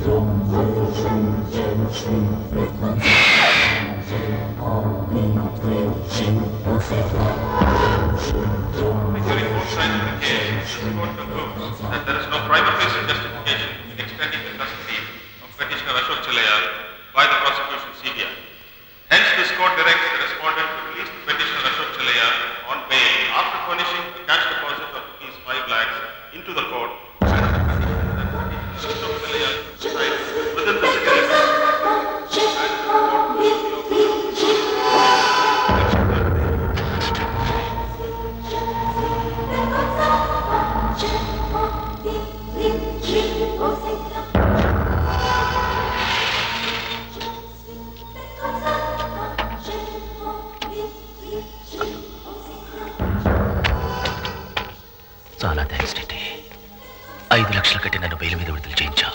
During both sides of the case, this court concludes that there is no prima facie justification in extending the custody of petitioner Ashok Chilaya by the prosecution CBI. Hence, this court directs the respondent to release the petitioner Ashok Chilaya on bail after furnishing a cash deposit of rupees 5 lakhs into the court and on the condition that petitioner Ashok Chilaya reside within the city limits. And the court will చాలా thanks Reddy ఐదు లక్షలు కట్టి నన్ను bail మీద విడుదల చేయించావు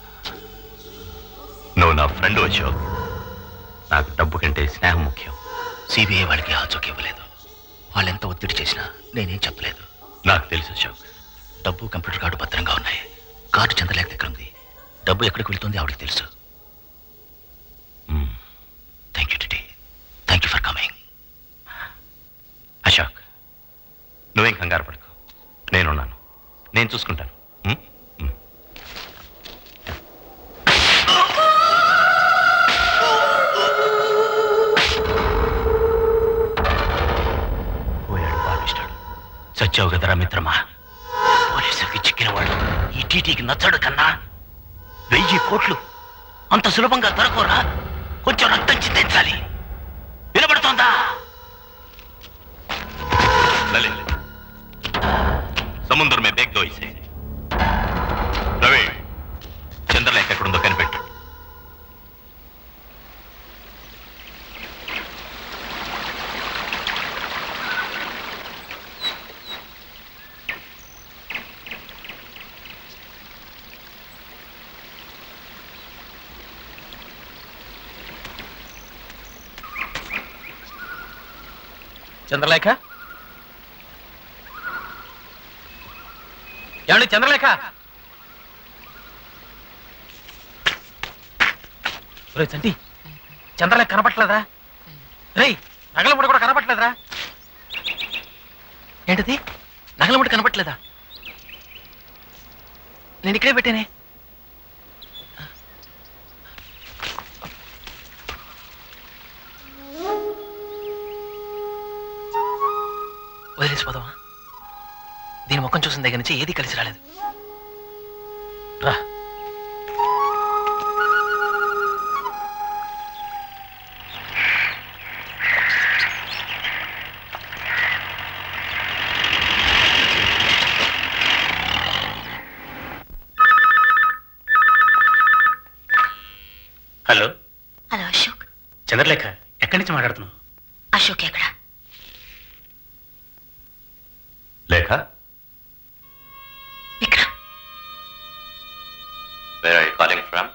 నువ్వు నా friend Ashok నాకు డబ్బు కంటే స్నేహం ముఖ్యం సిబిఐ వాళ్ళకి ఆచూకీ ఇవ్వలేదు వాళ్ళెంత ఒత్తిడి చేసినా నేనేం చెప్పలేదు నాకు తెలుసు అశోక్ డబ్బు కంప్యూటర్ కార్డు భద్రంగా ఉన్నాయి కార్డు చంద్రలేఖ దగ్గర ఉంది డబ్బు ఎక్కడికి వెళ్తుంది ఆవిడకి తెలుసు థ్యాంక్ యూ టిటి thank you for coming Ashok నువ్వేం కంగారు పడకు నేనున్నాను నేను చూసుకుంటాను ఉం? ఉం. పోయాడు పాపిస్తాడు సత్యావు కదరా మిత్రమా పోలీసులకి చిక్కినవాడు ఈ టీటీకి నచ్చడు కన్నా వెయ్యి కోట్లు అంత సులభంగా దొరకరా కొంచెం రక్తం చిందించాలి వినబడుతోందా లలిత్ సముద్రం మే బేగ్ దో ఇసే రవి చంద్రలేఖ ఎక్కడుందో కనిపెట్టు చంద్రలేఖ ఏమండి చంద్రలేఖ రే చంటి చంద్రలేఖ కనపట్లేదా రే నగలముడి కూడా కనపట్లేదురా ఏంటిది నగలముడి కనపట్లేదా నేను ఇక్కడే పెట్టానే వదిలేసిపోదామా దీని ముఖం చూసిన దగ్గర నుంచి ఏది కలిసి రాలేదు రా హలో హలో అశోక్ చంద్రలేఖ ఎక్కడి నుంచి మాట్లాడుతున్నావు అశోక్ ఎక్కడ లేఖ Vikram where are you calling from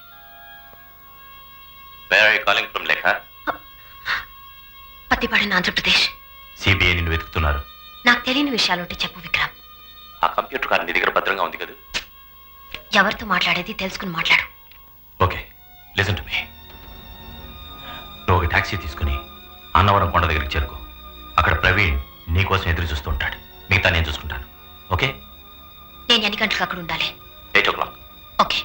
where are you calling from లేఖ పత్తిపాడిన ఆంధ్రప్రదేశ్ సిబిఐ నిన్ను వెతుకుతున్నారు నాకు తెలియని విషయాలుంటే చెప్పు విక్రమ్ ఆ కంప్యూటర్ కార్డు నీ దగ్గర భద్రంగా ఉంది కదా ఎవరితో మాట్లాడేది తెలుసుకుని మాట్లాడు ఓకే లిసన్ టు మీ నువ్వు ఒక ట్యాక్సీ తీసుకుని అన్నవరం కొండ దగ్గరికి చేరుకో అక్కడ ప్రవీణ్ నీకోసం ఎదురు చూస్తూ ఉంటాడు మిగతా నేను చూసుకుంటాను ఓకే నేను ఎన్ని గంటలకు అక్కడ ఉండాలి ఎయిట్ ఓ క్లాక్ ఓకే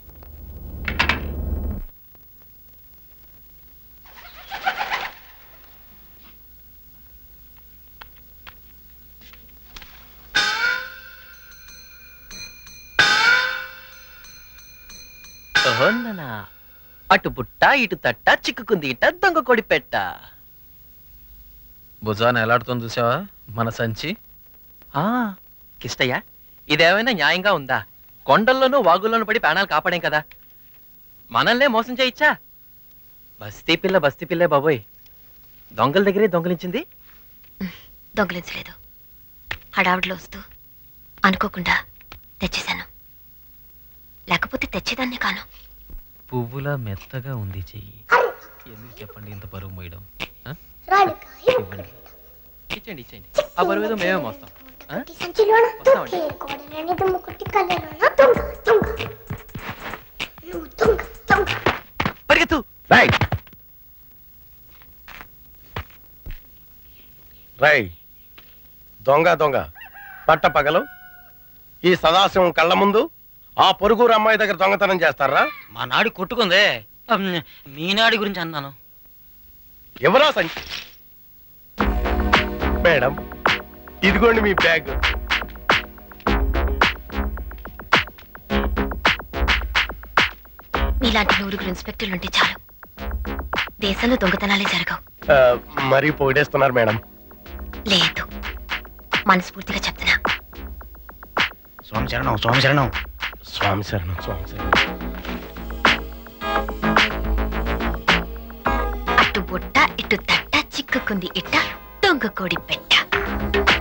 ఓహోన్ననా అటు బుట్ట ఇటు తట్ట చిక్కుకుంది ఇట దొంగ కొడి పెట్ట భుజాన్ని ఎలాడుతుంది చూసావా మన సంచి ఆ కిష్టయ్య ఇదేమైనా న్యాయంగా ఉందా కొండల్లోనూ వాగుల్లోనూ పడి ప్రాణాలు కాపాడేం కదా మనల్నే మోసం చేయిచ్చా బస్తీ పిల్ల బస్తీ పిల్లే బాబోయ్ దొంగల దగ్గరే దొంగలించింది దొంగలించలేదు హడావిడిలో వస్తూ అనుకోకుండా తెచ్చేశాను లేకపోతే తెచ్చేదాన్ని కాను పువ్వులా మెత్తగా ఉంది చెయ్యి ఎందుకు చెప్పండి ఇంత బరువు మోయడం ఆ? ఇవ్వండి ఇచ్చేయండి ఇచ్చేయండి ఆ బరువు ఏదో మేమే మోస్తాం ఆ? వస్తామండి కోడలని దుమ్ము కుట్టి కళ్ళలోన దొంగ దొంగ నువ్వు రై రై దొంగ దొంగ పట్ట పగలు ఈ సదాశివం కళ్ళ ముందు ఆ పొరుగురు అమ్మాయి దగ్గర దొంగతనం చేస్తారా మా నాడి కొట్టుకుందే అమ్, మీ నాడి గురించి అన్నాను ఎవరా సంచి మేడం ఇదిగోండి మీ బ్యాగ్ మీలాంటి నూరుగురు ఇన్స్పెక్టర్లు ఉంటే చాలు దేశంలో దొంగతనాలే జరగవు ఆ, మరీ పొగిడేస్తున్నారు మేడం లేదు మనస్ఫూర్తిగా చెప్తున్నా స్వామి శరణం స్వామి శరణం స్వామి శరణం స్వామి శరణం అటు బుట్ట ఇటు తట్ట చిక్కుకుంది ఇట్ట దొంగ కోడి పెట్ట